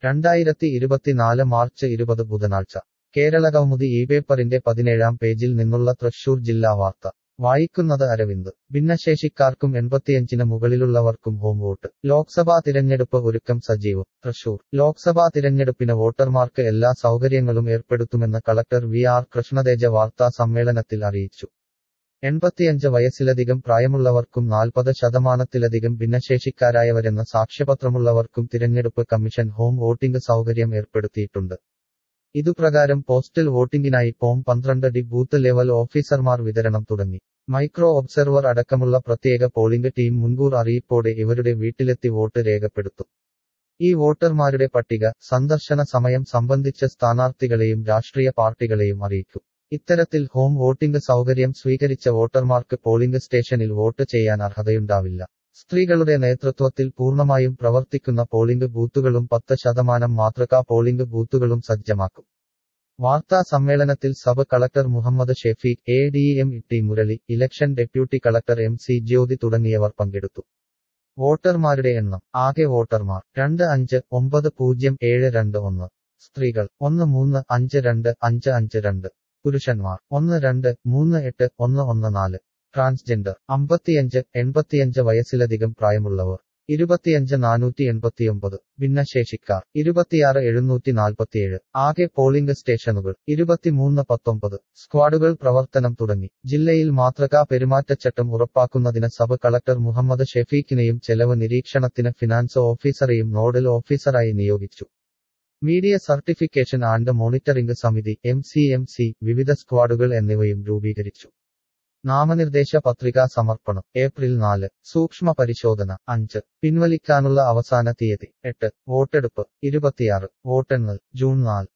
രണ്ടായിരത്തി ഇരുപത്തിനാല് മാർച്ച് ഇരുപത് ബുധനാഴ്ച കേരള കൗമുദി ഈ പേപ്പറിന്റെ പതിനേഴാം പേജിൽ നിന്നുള്ള തൃശൂർ ജില്ലാ വാർത്ത വായിക്കുന്നത് അരവിന്ദ് ഭിന്നശേഷിക്കാർക്കും എൺപത്തിയഞ്ചിന് മുകളിലുള്ളവർക്കും ഹോം വോട്ട് ലോക്സഭാ തിരഞ്ഞെടുപ്പ് ഒരുക്കം സജീവം തൃശൂർ ലോക്സഭാ തിരഞ്ഞെടുപ്പിന് വോട്ടർമാർക്ക് എല്ലാ സൗകര്യങ്ങളും ഏർപ്പെടുത്തുമെന്ന് കളക്ടർ വി ആർ കൃഷ്ണതേജ വാർത്താ സമ്മേളനത്തിൽ അറിയിച്ചു എൺപത്തിയഞ്ച് വയസ്സിലധികം പ്രായമുള്ളവർക്കും നാൽപ്പത് ശതമാനത്തിലധികം ഭിന്നശേഷിക്കാരായവരെന്ന സാക്ഷ്യപത്രമുള്ളവർക്കും തിരഞ്ഞെടുപ്പ് കമ്മീഷൻ ഹോം വോട്ടിംഗ് സൗകര്യം ഏർപ്പെടുത്തിയിട്ടുണ്ട് ഇതുപ്രകാരം പോസ്റ്റൽ വോട്ടിംഗിനായി ഫോം പന്ത്രണ്ട് ഡി ബൂത്ത് ലെവൽ ഓഫീസർമാർ വിതരണം തുടങ്ങി മൈക്രോ ഒബ്സർവർ അടക്കമുള്ള പ്രത്യേക പോളിംഗ് ടീം മുൻകൂർ അറിയിപ്പോടെ ഇവരുടെ വീട്ടിലെത്തി വോട്ട് രേഖപ്പെടുത്തും ഈ വോട്ടർമാരുടെ പട്ടിക സന്ദർശന സമയം സംബന്ധിച്ച സ്ഥാനാർത്ഥികളെയും രാഷ്ട്രീയ പാർട്ടികളെയും അറിയിക്കും ഇത്തരത്തിൽ ഹോം വോട്ടിംഗ് സൗകര്യം സ്വീകരിച്ച വോട്ടർമാർക്ക് പോളിംഗ് സ്റ്റേഷനിൽ വോട്ട് ചെയ്യാൻ അർഹതയുണ്ടാവില്ല സ്ത്രീകളുടെ നേതൃത്വത്തിൽ പൂർണ്ണമായും പ്രവർത്തിക്കുന്ന പോളിംഗ് ബൂത്തുകളും പത്ത് ശതമാനം മാതൃകാ പോളിംഗ് ബൂത്തുകളും സജ്ജമാക്കും വാർത്താ സമ്മേളനത്തിൽ sub collector Muhammad Shefeeq A D M T Murali election deputy collector M C Jyothi തുടങ്ങിയവർ പങ്കെടുത്തു വോട്ടർമാരുടെ എണ്ണം ആകെ വോട്ടർമാർ രണ്ട് അഞ്ച് ഒമ്പത് പൂജ്യം ഏഴ് രണ്ട് ഒന്ന് സ്ത്രീകൾ ഒന്ന് മൂന്ന് അഞ്ച് രണ്ട് അഞ്ച് അഞ്ച് രണ്ട് പുരുഷന്മാർ ഒന്ന് രണ്ട് മൂന്ന് എട്ട് ഒന്ന് ഒന്ന് നാല് ട്രാൻസ്ജെൻഡർ അമ്പത്തിയഞ്ച് എൺപത്തിയഞ്ച് വയസ്സിലധികം പ്രായമുള്ളവർ ഇരുപത്തിയഞ്ച് നാനൂറ്റി എൺപത്തിയൊമ്പത് ഭിന്നശേഷിക്കാർ ഇരുപത്തിയാറ് എഴുന്നൂറ്റി നാൽപ്പത്തിയേഴ് ആകെ പോളിംഗ് സ്റ്റേഷനുകൾ ഇരുപത്തിമൂന്ന് പത്തൊമ്പത് സ്ക്വാഡുകൾ പ്രവർത്തനം തുടങ്ങി ജില്ലയിൽ മാതൃകാ പെരുമാറ്റച്ചട്ടം ഉറപ്പാക്കുന്നതിന് സബ് കളക്ടർ മുഹമ്മദ് ഷെഫീഖിനെയും ചെലവ് നിരീക്ഷണത്തിന് ഫിനാൻസ് ഓഫീസറെയും നോഡൽ ഓഫീസറായി നിയോഗിച്ചു മീഡിയ സർട്ടിഫിക്കേഷൻ ആൻഡ് മോണിറ്ററിംഗ് സമിതി എം സി എം സി വിവിധ സ്ക്വാഡുകൾ എന്നിവയും രൂപീകരിച്ചു നാമനിർദ്ദേശ പത്രികാ സമർപ്പണം ഏപ്രിൽ നാല് സൂക്ഷ്മ പരിശോധന അഞ്ച് പിൻവലിക്കാനുള്ള അവസാന തീയതി എട്ട് വോട്ടെടുപ്പ് ഇരുപത്തിയാറ് വോട്ടെണ്ണൽ ജൂൺ നാല്